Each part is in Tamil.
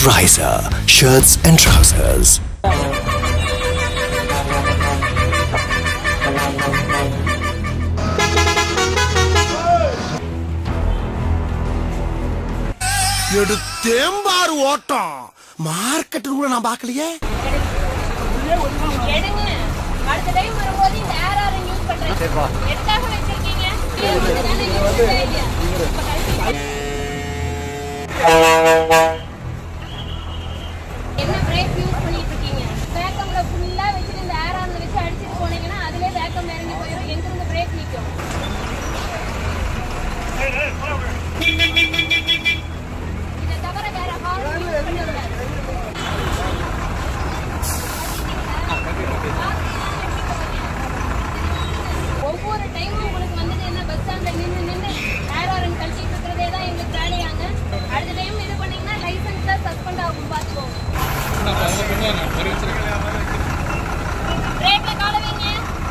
Riser Shirts and Trousers. எடுத்தேம்பாரு ஓட்டம் மார்க்கெட்டு கூட நான் பார்க்கலையே எடுங்க அடுத்த டைம் வரும்போது இந்த ஏர் ஆர் யூஸ் பண்றேன் எட்டாக வச்சிருக்கீங்க கீழே வந்து தானே யூஸ் இல்லையா இப்ப கழட்டி- என்ன பிரேக் யூஸ் பண்ணிட்டு இருக்கீங்க வேக்கம்ல ஃபுல்லா வச்சுட்டு இந்த ஏர் ஆர்ல வச்சு அடிச்சிட்டு போனீங்கன்னா அதுவே வேக்கம் இறங்கி போயிடும் எங்க இருந்து பிரேக் நிக்கும் இதை தவிர வேற ஹார்ன் யூஸ் பண்ணக்கூடாது ஒவ்வொரு டைமும் உங்களுக்கு வந்தது என்ன பஸ் ஸ்டாண்ட்ல நின்று நின்று ஏர் ஆரன் கழிச்சிட்டு இருக்கிறதே தான் எங்களுக்கு வேலையாங்க அடுத்த டைம் இது பண்ணீங்கன்னா லைசன்ஸ் தான் சஸ்பெண்ட் ஆகும் பார்த்துக்கோங்க பிரேக்ல கால வைங்க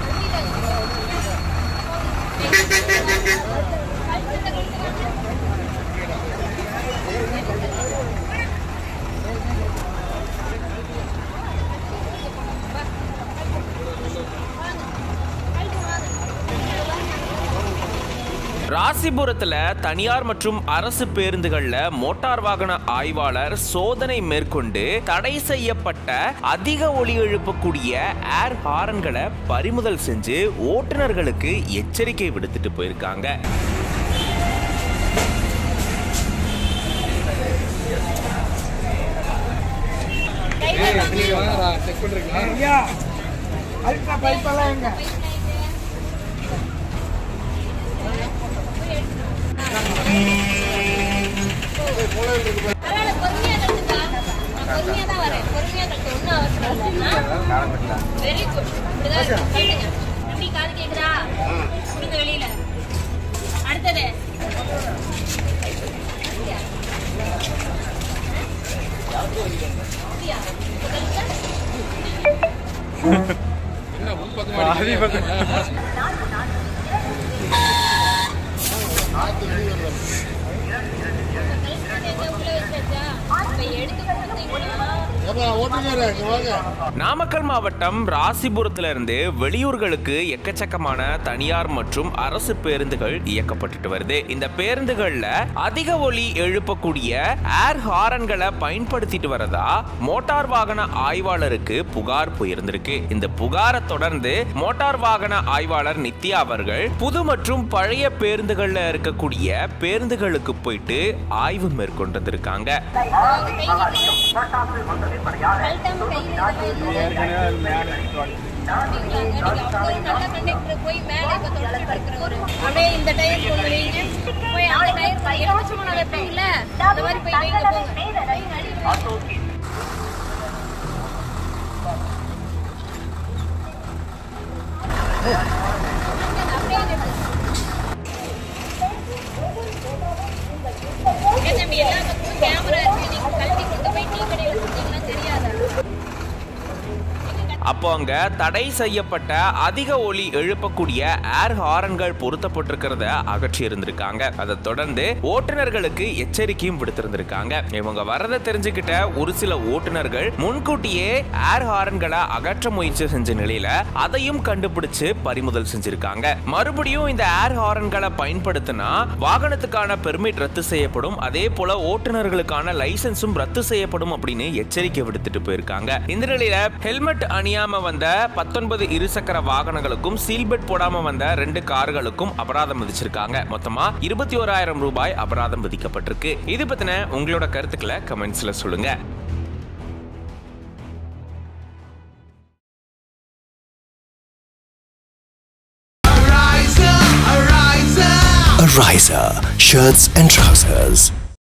கழுத்துல கழுத்துல ராசிபுரத்துல தனியார் மற்றும் அரசு பேருந்துகள்ல மோட்டார் வாகன ஆய்வாளர் சோதனை மேற்கொண்டு தடை செய்யப்பட்ட அதிக ஒலி எழுப்பக்கூடிய ஏர் ஹாரன்களை பறிமுதல் செஞ்சு ஓட்டுநர்களுக்கு எச்சரிக்கை விடுத்துட்டு போயிருக்காங்க பரவாயில்ல, பொறுமையா கத்துக்கா. நான் பொறுமையா தான் வரேன். பொறுமையா கத்து. ஒண்ணும் அவசரம் இல்ல. ஆ? Very good. இப்படிதான் இருக்கணும். கத்துங்க. எப்படி காது கேக்குதா? கொடுங்க வெளியில. அடுத்தது. அப்படியா? அப்படியா? இப்ப கழுத்து. கழுத்துல எங்க உள்ள வச்சாச்சா? இப்ப எடுத்து கொடுத்தீங்கன்னா நாமக்கல் மாவட்டம் ராசிபுரத்துல இருந்து வெளியூர்களுக்கு எக்கச்சக்கமான தனியார் மற்றும் அரசு பேருந்துகள் இயக்கப்பட்டுட்டு வருது இந்த பேருந்துகள்ல அதிக ஒலி எழுப்பக்கூடிய ஏர் ஹாரன்களை பயன்படுத்திட்டு வரதா மோட்டார் வாகன ஆய்வாளருக்கு புகார் போயிருந்திருக்கு இந்த புகாரை தொடர்ந்து மோட்டார் வாகன ஆய்வாளர் நித்யா அவர்கள் புது மற்றும் பழைய பேருந்துகள்ல இருக்கக்கூடிய பேருந்துகளுக்கு போயிட்டு ஆய்வு மேற்கொண்டிருக்காங்க அவங்க கை கழட்டாம கையில இதெல்லாம் இல்லை. அப்படிங்களா? நீங்க அப்பவும் நல்ல கண்டக்டர் போய் மேலே இப்ப தொடச்சிட்டு இருக்கிறவரு. அப்படியே இந்த டயர் கொண்டு வைங்க. போய் அந்த டயர் போய் எலுமிச்சம்பழம் வைப்பீங்கல்ல? அந்த மாதிரி போய் வைங்க போங்க. வைங்க, அடியில வைங்க. அப்படியே நிறுத்து. ஏன் தம்பி, எல்லா பக்கமும் camera இருக்கு. நீங்க கழட்டி கொண்டு போய் டீ கடையில கொடுத்தீங்கன்னா தெரியாதா? அப்போ அங்க தடை செய்யப்பட்ட அதிக ஒலி எழுப்பக்கூடிய ஏர் ஹாரன்கள் பொருத்தப்பட்டிருக்கிறத அகற்றி இருந்திருக்காங்க அதை தொடர்ந்து ஓட்டுநர்களுக்கு எச்சரிக்கையும் விடுத்திருந்திருக்காங்க இவங்க வரதை தெரிஞ்சுக்கிட்ட ஒரு சில ஓட்டுநர்கள் முன்கூட்டியே ஏர் ஹாரன்களை அகற்ற முயற்சி செஞ்ச நிலையில அதையும் கண்டுபிடிச்சு பறிமுதல் செஞ்சிருக்காங்க மறுபடியும் இந்த ஏர் ஹாரன்களை பயன்படுத்தினா வாகனத்துக்கான பெர்மிட் ரத்து செய்யப்படும் அதே போல ஓட்டுநர்களுக்கான லைசன்ஸும் ரத்து செய்யப்படும் அப்படின்னு எச்சரிக்கை விடுத்துட்டு போயிருக்காங்க இந்த நிலையில ஹெல்மெட் அணியாம வந்த பத்தொன்பது இருசக்கர வாகனங்களுக்கும் சீல்பெட் போடாம வந்த ரெண்டு கார்களுக்கும் அபராதம் விதிச்சிருக்காங்க மொத்தமா இருபத்தி ஓராயிரம் ரூபாய் அபராதம் விதிக்கப்பட்டிருக்கு இது பத்தின உங்களோட கருத்துக்களை கமெண்ட்ஸ்ல சொல்லுங்க A Riser Shirts and Trousers.